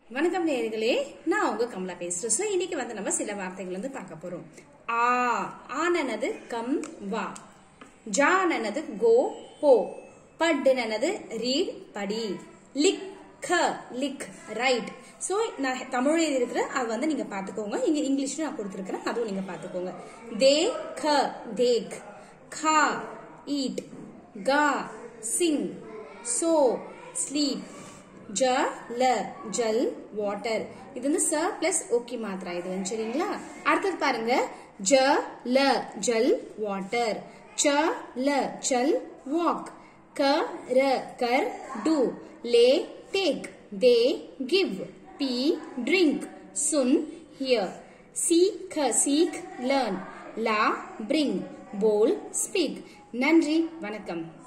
வணக்கம் நேயர்களே நான் உங்க கமலா பேசுறேன் ஸோ இன்னைக்கு வந்து நம்ம சில வார்த்தைகள் வந்து பார்க்க போறோம் ஆ ஆனனது கம் வா ஜானனது கோ போ பட்டுனது ரீட் படி லிக் க லிக் ரைட் ஸோ நான் தமிழ் இருக்கிற அது வந்து நீங்க பாத்துக்கோங்க இங்க இங்கிலீஷ்ல நான் கொடுத்துருக்கிறேன் அதுவும் நீங்க பாத்துக்கோங்க தே க தேக் கா ஈட் கா சிங் சோ ஸ்லீப் ஜ ல ஜல் வாட்டர் இது வந்து ச பிளஸ் ஓகே மாத்திரா இது வந்து சரிங்களா அடுத்தது பாருங்க ஜ ல ஜல் வாட்டர் ச ல சல் வாக் க ர கர் டு லே டேக் தே கிவ் பி ட்ரிங்க் சுன் ஹியர் சீக் சீக் லேர்ன் லா பிரிங் போல் ஸ்பீக் நன்றி வணக்கம்